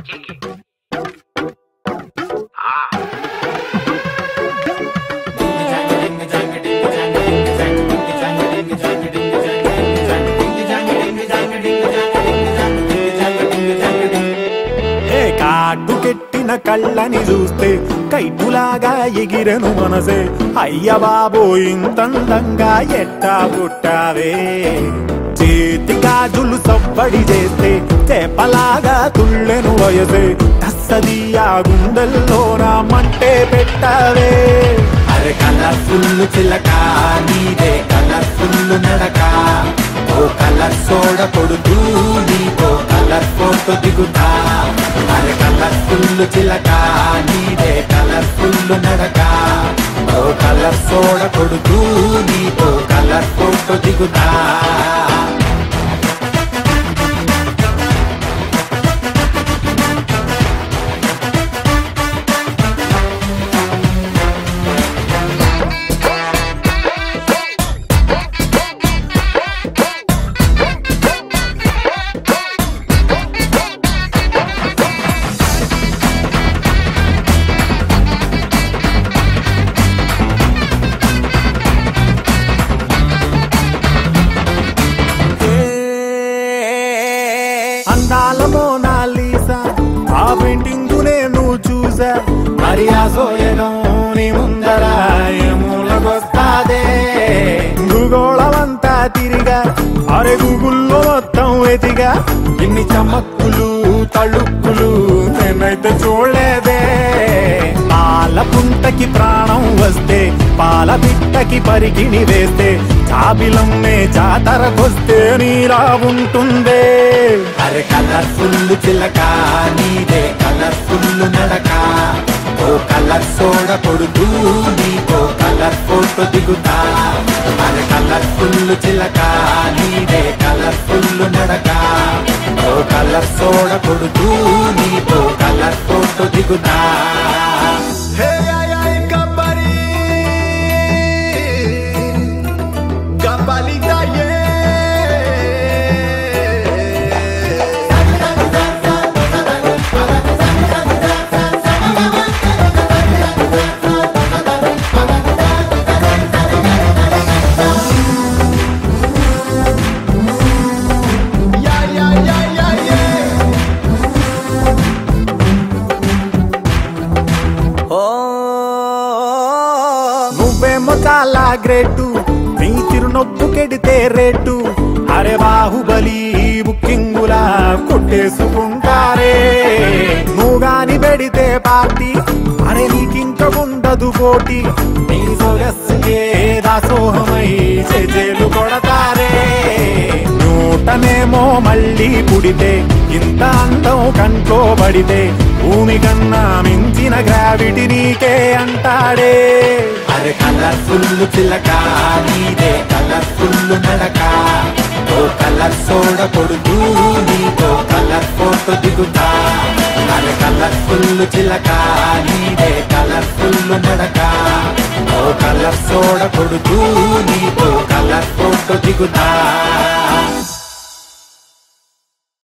ఏ కాటు కెట్టిన కళ్ళని చూస్తే కైటులాగా ఎగిరెను మనసే అయ్య బాబో ఇంతందంగా ఎట్టా పుట్టావే చేతి గాజులు సవ్వడి చేస్తే చేపలాగా తుళ్ళెను వయసే తస్సదియా గుండెల్లో నా మంటే పెట్టావే అరే కలర్ఫుల్ చిలక నీదే కలర్ఫుల్ నడక ఓ కలర్ సోడ కొడుతూ నీతో కలర్ ఫోటో దిగుతా అరే కలర్ఫుల్ చిలక నీదే కలర్ఫుల్ నడక ఓ కలర్ సోడ కొడుతూ నీతో కలర్ ఫోటో దిగుతా అందాల మోనాలీసా ఆ పెయింటింగ్ నేను చూసా మరి ఆ సోయగం నీ ముందర ఏ మూలకొస్తాదే భూగోళమంతా తిరిగా అరే గూగుల్లో మొత్తం ఎతిగా ఇన్ని చమక్కులు తళుక్కులు నేనైతే చూడలేదే పాల పుంటకి ప్రాణం వస్తే పాల బిట్టకి పరిగిణి వేస్తే చాబిలమ్మే జాతరకొస్తే నీలా ఉంటుందే అరే కలర్ఫుల్ చిలక నీదే కలర్ఫుల్ నడక ఓ కలర్ సోడ కొడుతూ నీతో కలర్ ఫోటో దిగుతా అరే కలర్ఫుల్ చిలక నీదే కలర్ఫుల్ నడక ఓ కలర్ సోడ కొడుతూ నీతో కలర్ ఫోటో దిగుతా హే ay ay gambari gambalita Yeah, yeah, yeah, yeah, yeah. ఓ నువ్వేమో చాలా గ్రేటు నీ చిరునొప్పు కెడితే రేటు అరే బాహుబలి బుకింగులా కొట్టేసుకుంటారే నువ్వు గాని పెడితే పార్టీ అరే నీకింక ఉండదు పోటీ నీ సొగస్సుకే దాసోహమై చేజేలు కొడతారే నూటనేమో మళ్ళీ పుడితే ఇంత అందం కంట్లో పడితే భూమి కన్నా మించిన గ్రావిటీ నీకే అంటాడే అరే కలర్ఫుల్ చిలక నీదే కలర్ఫుల్ నడక ఓ కలర్ సోడ కొడుతూ నీతో కలర్ ఫోటో దిగుతా అరే కలర్ఫుల్ చిలక నీదే కలర్ఫుల్ నడక ఓ కలర్ సోడ కొడుతూ నీతో కలర్ ఫోటో దిగుతా